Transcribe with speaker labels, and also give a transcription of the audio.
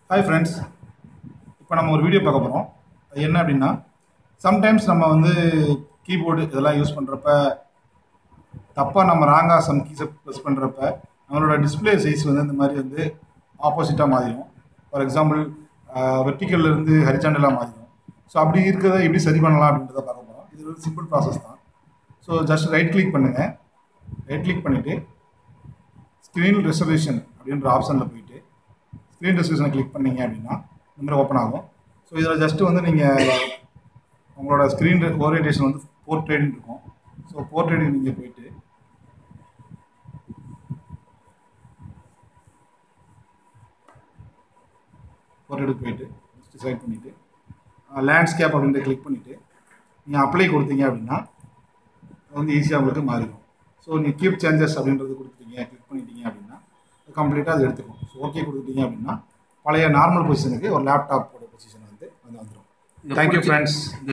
Speaker 1: hi friends இப்போ நம்ம ஒரு வீடியோ பார்க்க போகிறோம் அது என்ன அப்படின்னா சம்டைம்ஸ் நம்ம வந்து கீபோர்டு இதெல்லாம் யூஸ் பண்ணுறப்ப தப்பாக நம்ம ராங்காக சம் கீஸை ப்ரெஸ் பண்ணுறப்ப நம்மளோட டிஸ்பிளே சைஸ் வந்து இந்த மாதிரி வந்து ஆப்போசிட்டாக மாறிடும் ஃபார் எக்ஸாம்பிள் வெர்டிக்கல்லேருந்து ஹரிச்சாண்டலாக மாறிடும் ஸோ அப்படி இருக்கிறத எப்படி சரி பண்ணலாம் அப்படின்றத பார்க்க போகிறோம் இது ஒரு சிம்பிள் ப்ராசஸ் தான் ஸோ ஜஸ்ட் ரைட் கிளிக் பண்ணுங்கள் ரைட் கிளிக் பண்ணிவிட்டு ஸ்க்ரீன் ரெசல்யூஷன் அப்படின்ற ஆப்ஷனில் போயிட்டு ஸ்க்ரீன் ரெசல்யூஷனை கிளிக் பண்ணீங்க அப்படின்னா இந்த மாதிரி ஓப்பன் ஆகும் ஸோ இதில் ஜஸ்ட்டு வந்து நீங்கள் உங்களோட ஸ்க்ரீன் ஓரியன்டேஷன் வந்து போர்ட்ரேட்னு இருக்கும் ஸோ போர்ட்ரேட்டுக்கு நீங்கள் போயிட்டு போர்ட்ரேட்டுக்கு போயிட்டு ஜஸ்ட் செலக்ட் பண்ணிவிட்டு லேண்ட்ஸ்கேப் அப்படின்றத கிளிக் பண்ணிவிட்டு நீங்கள் அப்ளை கொடுத்தீங்க அப்படின்னா அது வந்து ஈஸியாக உங்களுக்கு மாறிடும் ஸோ நீங்கள் கீப் சேஞ்சஸ் அப்படின்றது கொடுத்துட்டீங்க கிளிக் பண்ணிட்டீங்க அப்படின்னா கம்ப்ளீட்டாக அது எடுத்துக்கும் ஸோ ஓகே கொடுத்துட்டீங்க அப்படின்னா பழைய நார்மல் பொசிஷனுக்கு ஒரு லேப்டாப்போட பொசிஷன் வந்து வந்து வந்துடும் தேங்க்யூ ஃப்ரெண்ட்ஸ்